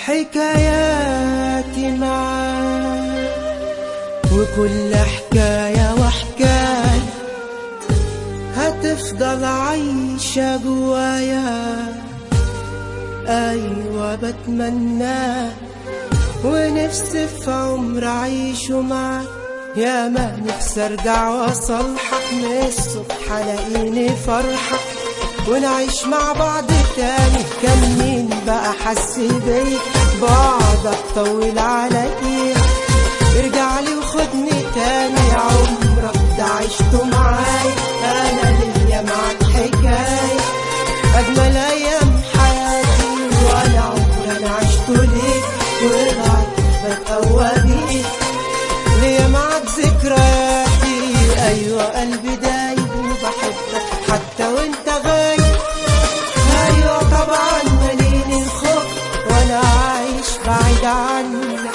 حكاياتي معاك وكل حكاية وحكاية هتفضل عايشة جوايا أيوة بتمنى ونفسي في عمر أعيشه معاك يا ما نفسي أرجع وأصلحك من الصبح ألاقيني فرحك ونعيش مع بعض تاني كان مين بقى حس بيا بعدك طول عليا ارجع لي وخدني تاني عمرك ده عشته معايا انا ليا معاك حكايه اجمل ايام حياتي وانا عمري انا عشته ليك وبعد بتقوى بيك ليا معاك ذكرياتي ايوه قلبي دايب وبحبك حتى وانت غايب ايوه طبعا مليني الخوف وانا عايش بعيد عنك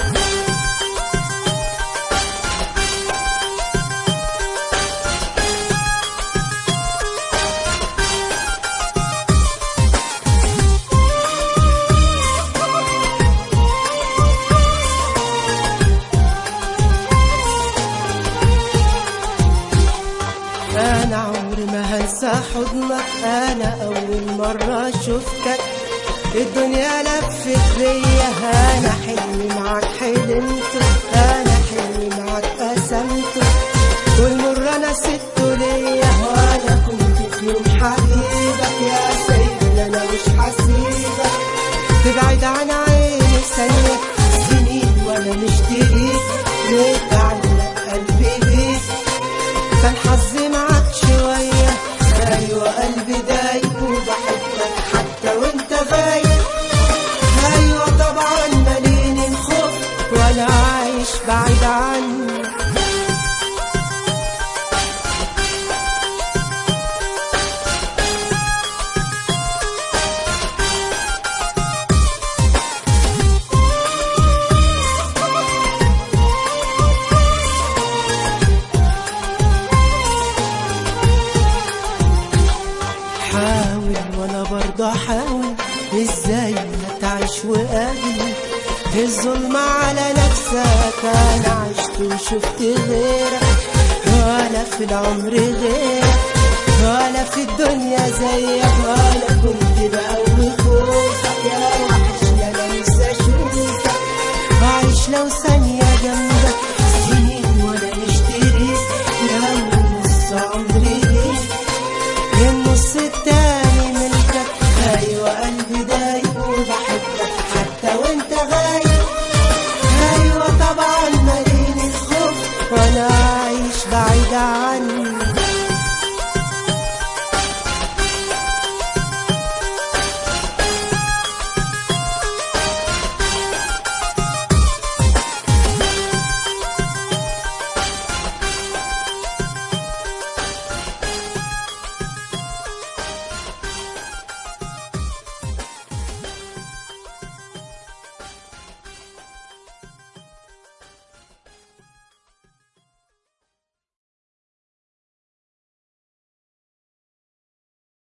انا عمري ما هنسى حضنك انا اول مرة شفتك الدنيا لفت بيا انا حلمي معاك حلمته انا حلمي معاك قسمته والمر انا سبته ليا وانا كنت في يوم حبيبك يا سيدي انا مش حسيبك تبعد عن عيني ثانية سنين وانا مشتريك متعلق قلبي بيك كان حظي معاك شوية أيوة قلبي دايب وبحبك حتى وانت غايب أيوة طبعا مليني الخوف وأنا عايش بعيد عنك حاول وانا برضه احاول ازاي هتعيش وقابل الظلم على نفسك انا عشت وشفت غيرك ولا في العمر غيرك ولا في الدنيا زيك ولا كنت بقى